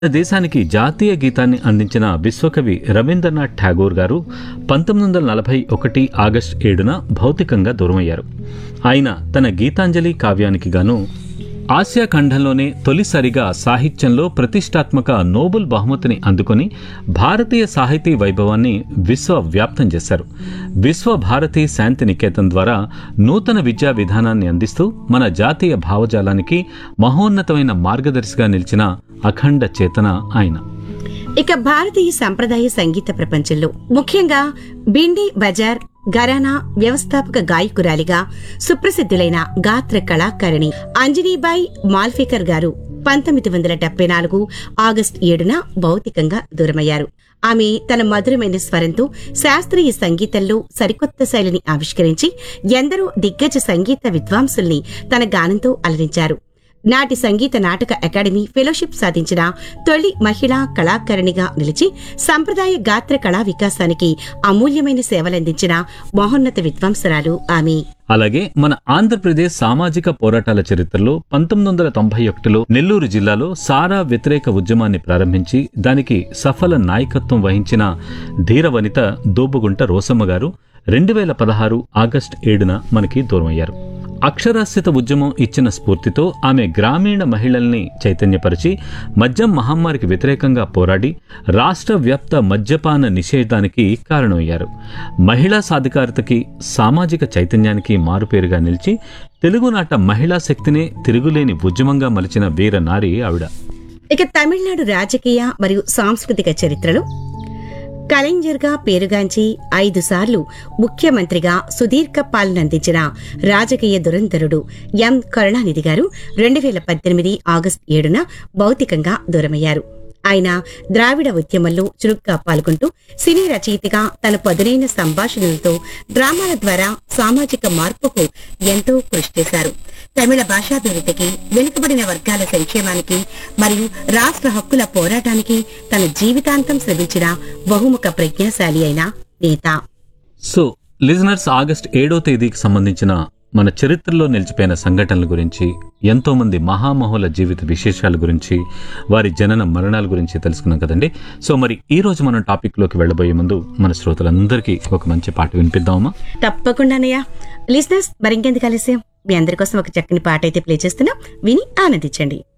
మన దేశానికి జాతీయ గీతాన్ని అందించిన విశ్వకవి రవీంద్రనాథ్ ఠాగూర్ గారు పంతొమ్మిది వందల నలభై ఒకటి ఆగస్టు ఏడున భౌతికంగా దూరమయ్యారు ఆయన తన గీతాంజలి కావ్యానికి గాను ఆసియా ఖండంలోనే తొలిసారిగా సాహిత్యంలో ప్రతిష్టాత్మక నోబెల్ బహుమతిని అందుకొని భారతీయ సాహితీ వైభవాన్ని విశ్వవ్యాప్తం చేశారు విశ్వ భారతి శాంతి నికేతన్ ద్వారా నూతన విద్యా విధానాన్ని అందిస్తూ మన జాతీయ భావజాలానికి మహోన్నతమైన మార్గదర్శిగా నిలిచిన అఖండ చేతన ఆయన ఇక భారతీయ సంప్రదాయ సంగీత ప్రపంచంలో ముఖ్యంగా బిండి బజార్ ఘరానా వ్యవస్థాపక గాయకురాలిగా సుప్రసిద్ధులైన గాత్ర కళాకారిణి అంజనీబాయి మాల్ఫేకర్ గారు పంతొమ్మిది వందల డెబ్బై నాలుగు ఆగస్టు ఏడున భౌతికంగా దూరమయ్యారు ఆమె తన మధురమైన స్వరంతో శాస్త్రీయ సంగీతంలో సరికొత్త శైలిని ఆవిష్కరించి ఎందరో దిగ్గజ సంగీత విద్వాంసుల్ని తన గానంతో అలరించారు నాటి సంగీత నాటక అకాడమీ ఫెలోషిప్ సాధించిన తొలి మహిళా కళాకారిణిగా నిలిచి సంప్రదాయ గాత్ర కళా వికాసానికి అమూల్యమైన సేవలందించిన మహోన్నత విద్వాంసరాలు ఆమె అలాగే మన ఆంధ్రప్రదేశ్ సామాజిక పోరాటాల చరిత్రలో పంతొమ్మిది వందల తొంభై ఒకటిలో నెల్లూరు జిల్లాలో సారా వ్యతిరేక ఉద్యమాన్ని ప్రారంభించి దానికి సఫల నాయకత్వం వహించిన ధీర వనిత దోబుగుంట రోసమ్మ గారు రెండు వేల పదహారు ఆగస్టు ఏడున మనకి దూరమయ్యారు అక్షరాస్యత ఉద్యమం ఇచ్చిన స్ఫూర్తితో ఆమె గ్రామీణ మహిళల్ని చైతన్యపరిచి మద్యం మహమ్మారికి వ్యతిరేకంగా పోరాడి రాష్ట్ర వ్యాప్త మద్యపాన నిషేధానికి కారణమయ్యారు మహిళా సాధికారతకి సామాజిక చైతన్యానికి మారుపేరుగా నిలిచి తెలుగునాట మహిళా శక్తినే తిరుగులేని ఉద్యమంగా మలిచిన వీర నారి ఆవిడ ఇక తమిళనాడు రాజకీయ మరియు సాంస్కృతిక చరిత్రలో కలెంజర్గా పేరుగాంచి ఐదు సార్లు ముఖ్యమంత్రిగా సుదీర్ఘ పాలనందించిన రాజకీయ దురంధరుడు ఎం కరుణానిధి గారు రెండు వేల పద్దెనిమిది ఆగస్టు ఏడున భౌతికంగా దూరమయ్యారు ఆయన ద్రావిడ ఉద్యమంలో చురుగ్గా పాల్గొంటూ సినీ రచయితగా తన పదునైన సంభాషణలతో డ్రామాల ద్వారా సామాజిక మార్పుకు ఎంతో కృషి చేశారు తమిళ భాషాభివృద్ధికి వెనుకబడిన వర్గాల సంక్షేమానికి మరియు రాష్ట్ర హక్కుల పోరాటానికి తన జీవితాంతం శ్రమించిన బహుముఖ ప్రజ్ఞాశాలి అయిన నేత సో లిజనర్స్ ఆగస్ట్ ఏడో తేదీకి సంబంధించిన మన చరిత్రలో నిలిచిపోయిన సంఘటనల గురించి ఎంతో మంది మహామహుల జీవిత విశేషాల గురించి వారి జనన మరణాల గురించి తెలుసుకున్నాం కదండి సో మరి ఈ రోజు మనం టాపిక్ లోకి వెళ్ళబోయే ముందు మన శ్రోతలందరికీ ఒక మంచి పాట వినిపిద్దామా తప్పకుండానయ్యా లిసినర్స్ మరింకెందుకు ఆలస్యం మీ అందరి కోసం ఒక చక్కని పాట అయితే ప్లే చేస్తున్నాం విని ఆనందించండి